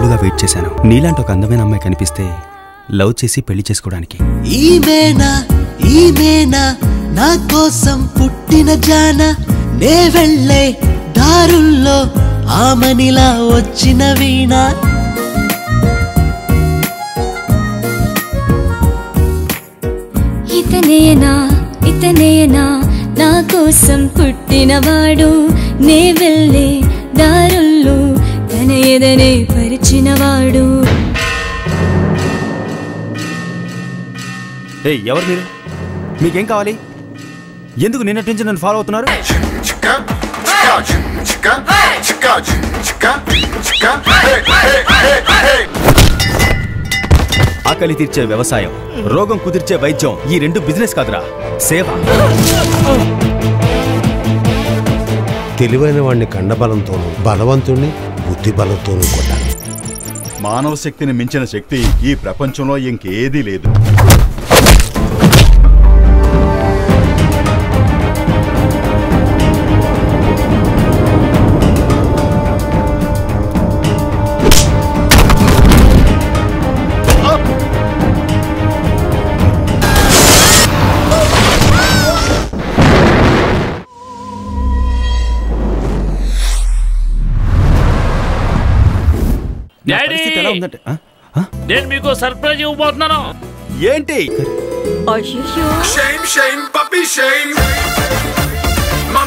ఏళ్లుగా వెయిట్ చేశాను నీలాంటి ఒక అందమైన అమ్మాయి కనిపిస్తే లవ్ చేసి పెళ్లి చేసుకోవడానికి ఈమెనా ఈమెనా నా కోసం పుట్టిన జాన నే వెళ్ళే దారుల్లో ఆమనిలా వచ్చిన వీణ ఇతనేనా ఇతనేనా నా కోసం పుట్టినవాడు నే వెళ్ళే దారుల్లో తన ఎదనే పరిచినవాడు ఏయ్ ఎవరు మీరు మీకేం కావాలి ఎందుకు నిన్నటి నుంచి నన్ను ఫాలో అవుతున్నారు Chica, chica, chica, chica, chica, chica, hey, hey, hey, hey. ఆకలి తీర్చే వ్యవసాయం రోగం కుదిర్చే వైద్యం ఈ రెండు బిజినెస్ కాదురా సేవ తెలివైన వాడిని కండబలంతోనూ బలవంతుణ్ణి బుద్ధి బలంతోనూ కొట్టాలి మానవ శక్తిని మించిన శక్తి ఈ ప్రపంచంలో ఇంకేదీ లేదు నా డాడీ! పరిస్థితి ఎలా ఉందంటే ఆ? ఆ? నేను మీకు సర్ప్రైజ్ ఇవ్వబోతున్నాను ఏంటి అయ్యో Shame, shame, puppy shame.